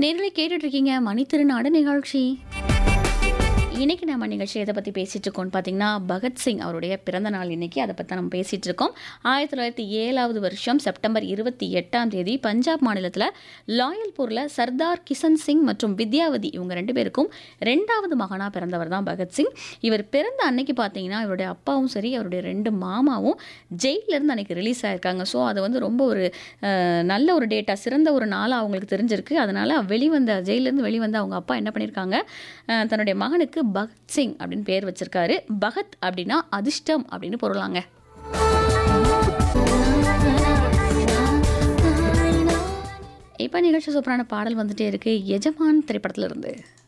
நேர்களை கேட்டுட்டு இருக்கீங்க மணித்திருநாடு நிகழ்ச்சி இன்னைக்கு நம்ம நிகழ்ச்சி எதை பற்றி பேசிகிட்டு இருக்கோம்னு பார்த்தீங்கன்னா பகத்சிங் அவருடைய பிறந்த நாள் இன்னைக்கு அதை பற்றி நம்ம பேசிகிட்டு இருக்கோம் ஆயிரத்தி தொள்ளாயிரத்தி ஏழாவது வருஷம் செப்டம்பர் இருபத்தி எட்டாம் தேதி பஞ்சாப் மாநிலத்தில் லாயல்பூரில் சர்தார் கிஷன் சிங் மற்றும் வித்யாவதி இவங்க ரெண்டு பேருக்கும் ரெண்டாவது மகனாக பிறந்தவர் தான் பகத்சிங் இவர் பிறந்த அன்னைக்கு பார்த்தீங்கன்னா இவருடைய அப்பாவும் சரி அவருடைய ரெண்டு மாமாவும் ஜெயிலிருந்து அன்னைக்கு ரிலீஸ் ஆயிருக்காங்க ஸோ அது வந்து ரொம்ப ஒரு அஹ், நல்ல ஒரு டேட்டா சிறந்த ஒரு நாளாக அவங்களுக்கு தெரிஞ்சிருக்கு அதனால் வெளிவந்த ஜெயிலிருந்து வெளிவந்த அவங்க அப்பா என்ன பண்ணியிருக்காங்க அஹ், தன்னுடைய மகனுக்கு பகத் சிங் அப்படின்னு பேர் வச்சிருக்காரு பகத் அப்படின்னா அதிர்ஷ்டம் அப்படின்னு பொருளாங்க இப்போ நிகழ்ச்சி சூப்பரான பாடல் வந்துட்டே இருக்கு எஜமான் திரைப்படத்துல இருந்து